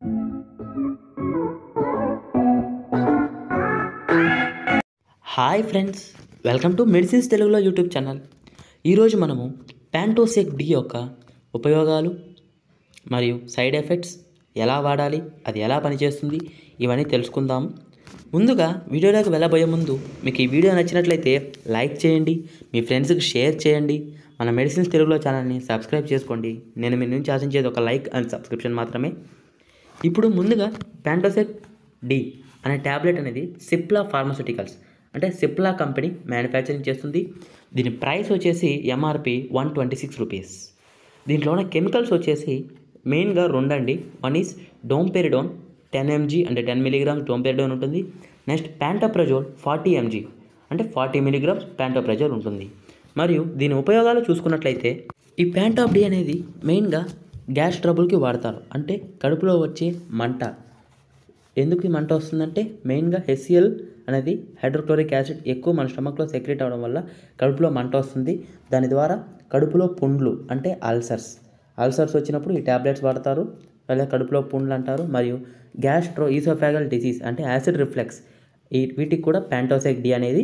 hi friends welcome to medicines తెలుగులో YouTube channel ఈరోజు మనము ప్యాంటోసెక్ డి యొక్క ఉపయోగాలు మరియు సైడ్ ఎఫెక్ట్స్ ఎలా వాడాలి అది ఎలా పనిచేస్తుంది ఇవన్నీ తెలుసుకుందాం ముందుగా వీడియోలోకి వెళ్ళబోయే ముందు మీకు ఈ వీడియో నచ్చినట్లయితే లైక్ చేయండి మీ ఫ్రెండ్స్కి షేర్ చేయండి మన మెడిసిన్స్ తెలుగులో ఛానల్ని సబ్స్క్రైబ్ చేసుకోండి నేను మీ నుంచి ఆశించేది ఒక లైక్ అండ్ సబ్స్క్రిప్షన్ మాత్రమే ఇప్పుడు ముందుగా ప్యాంటోసెట్ డి అనే ట్యాబ్లెట్ అనేది సిప్లా ఫార్మస్యూటికల్స్ అంటే సిప్లా కంపెనీ మ్యానుఫ్యాక్చరింగ్ చేస్తుంది దీని ప్రైస్ వచ్చేసి MRP one twenty six rupees దీంట్లో ఉన్న కెమికల్స్ వచ్చేసి మెయిన్గా రెండండి one is domperidone ten mg అంటే టెన్ మిలీగ్రామ్స్ డోంపెరిడోన్ ఉంటుంది నెక్స్ట్ ప్యాంటోప్రజోల్ ఫార్టీ ఎంజీ అంటే ఫార్టీ మిలీగ్రామ్స్ ప్యాంటోప్రజోల్ ఉంటుంది మరియు దీని ఉపయోగాలు చూసుకున్నట్లయితే ఈ ప్యాంటాప్ డి అనేది మెయిన్గా గ్యాస్ ట్రబుల్కి వాడతారు అంటే కడుపులో వచ్చే మంట ఎందుకు ఈ మంట వస్తుందంటే మెయిన్గా హెచ్సిఎల్ అనేది హైడ్రోక్లోరిక్ యాసిడ్ ఎక్కువ మన స్టమక్లో సెక్రెట్ అవ్వడం వల్ల కడుపులో మంట వస్తుంది దాని ద్వారా కడుపులో పుండ్లు అంటే అల్సర్స్ అల్సర్స్ వచ్చినప్పుడు ఈ ట్యాబ్లెట్స్ వాడతారు లేదా కడుపులో పుండ్లు అంటారు మరియు గ్యాస్ట్రో ఈసోఫాగల్ డిసీజ్ అంటే యాసిడ్ రిఫ్లెక్స్ ఈ వీటికి కూడా ప్యాంటోసెక్ డి అనేది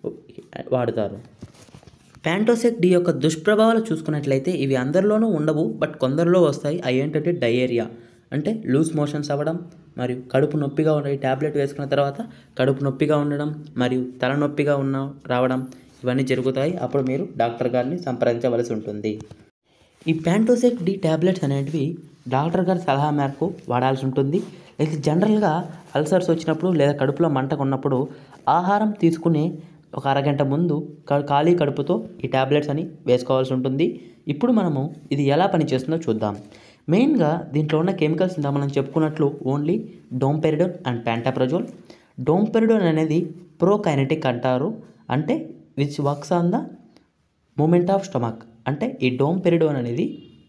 వాడతారు ప్యాంటోసెక్ డి యొక్క దుష్ప్రభావాలు చూసుకున్నట్లయితే ఇవి అందరిలోనూ ఉండవు బట్ కొందరిలో వస్తాయి అవి ఏంటంటే డయేరియా అంటే లూజ్ మోషన్స్ అవ్వడం మరియు కడుపు నొప్పిగా ఉండే ఈ ట్యాబ్లెట్ వేసుకున్న తర్వాత కడుపు నొప్పిగా ఉండడం మరియు తలనొప్పిగా ఉన్న రావడం ఇవన్నీ జరుగుతాయి అప్పుడు మీరు డాక్టర్ గారిని సంప్రదించవలసి ఉంటుంది ఈ ప్యాంటోసెక్ డి ట్యాబ్లెట్స్ అనేటివి డాక్టర్ గారి సలహా మేరకు వాడాల్సి ఉంటుంది ఇది జనరల్గా అల్సర్స్ వచ్చినప్పుడు లేదా కడుపులో మంటగా ఉన్నప్పుడు ఆహారం తీసుకునే ఒక అరగంట ముందు క- ఖాళీ కడుపుతో ఈ ట్యాబ్లెట్స్ అని వేసుకోవాల్సి ఉంటుంది ఇప్పుడు మనము ఇది ఎలా పనిచేస్తుందో చూద్దాం మెయిన్గా దీంట్లో ఉన్న కెమికల్స్ ఇందా మనం చెప్పుకున్నట్లు only domperidone and pantoprazole domperidone అనేది ప్రోకైనటిక్ అంటారు అంటే which works on the movement of stomach అంటే ఈ డోంపెరిడోన్ అనేది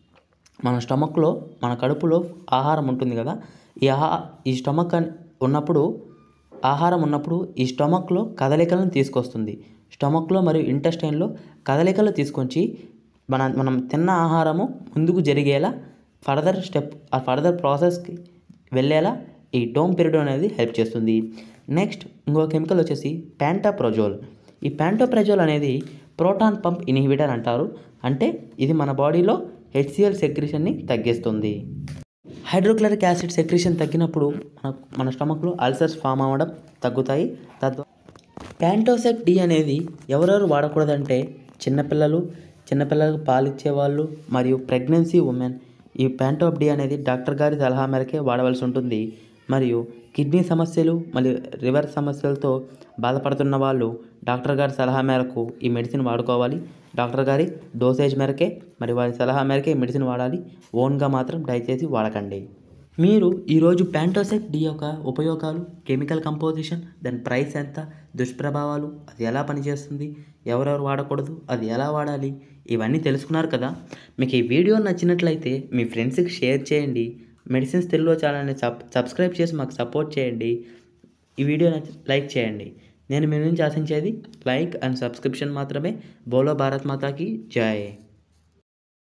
మన స్టమక్లో మన కడుపులో ఆహారం ఉంటుంది కదా ఈ ఆహా ఈ స్టమక్ అని ఉన్నప్పుడు ఆహారం ఉన్నప్పుడు ఈ స్టమక్లో కదలికలను తీసుకొస్తుంది స్టమక్లో మరియు ఇంటెస్టైన్లో కదలికలు తీసుకొచ్చి మన మనం తిన్న ఆహారము ముందుకు జరిగేలా ఫర్దర్ స్టెప్ ఆ ఫర్దర్ ప్రాసెస్కి వెళ్ళేలా ఈ డోంపెరిడోన్ అనేది హెల్ప్ చేస్తుంది నెక్స్ట్ ఇంకో కెమికల్ వచ్చేసి ప్యాంటాప్రజోల్ ఈ ప్యాంటోప్రజోల్ అనేది ప్రోటాన్ పంప్ ఇన్హిబిటర్ అంటారు అంటే ఇది మన బాడీలో హెచ్సిఎల్ సెక్రిషన్ని తగ్గిస్తుంది హైడ్రోక్లోరిక్ యాసిడ్ సెక్రిషన్ తగ్గినప్పుడు మన మన స్టమక్లో అల్సర్స్ ఫామ్ అవ్వడం తగ్గుతాయి తద్వారా ప్యాంటోసెక్ డి అనేది ఎవరెవరు వాడకూడదంటే చిన్నపిల్లలు చిన్నపిల్లలకు పాలిచ్చే వాళ్ళు మరియు ప్రెగ్నెన్సీ ఉమెన్ ఈ ప్యాంటోప్ డి అనేది డాక్టర్ గారి సలహా మేరకే వాడవలసి ఉంటుంది మరియు కిడ్నీ సమస్యలు మరియు లివర్ సమస్యలతో బాధపడుతున్న వాళ్ళు డాక్టర్ గారి సలహా మేరకు ఈ మెడిసిన్ వాడుకోవాలి డాక్టర్ గారి డోసేజ్ మేరకే మరి వారి సలహా మేరకే ఈ మెడిసిన్ వాడాలి ఓన్గా మాత్రం దయచేసి వాడకండి మీరు ఈరోజు ప్యాంటోసెక్ డి యొక్క ఉపయోగాలు కెమికల్ కంపోజిషన్ దాని ప్రైస్ ఎంత దుష్ప్రభావాలు అది ఎలా పనిచేస్తుంది ఎవరెవరు వాడకూడదు అది ఎలా వాడాలి ఇవన్నీ తెలుసుకున్నారు కదా మీకు ఈ వీడియో నచ్చినట్లయితే మీ ఫ్రెండ్స్కి షేర్ చేయండి మెడిసిన్స్ తెలుగులో ఛానల్ని సబ్ సబ్స్క్రైబ్ చేసి మాకు సపోర్ట్ చేయండి ఈ వీడియో నచ్చి లైక్ చేయండి నేను మీ నుంచి ఆశించేది లైక్ అండ్ సబ్స్క్రిప్షన్ మాత్రమే బోలో భారత్ మాతాకి జై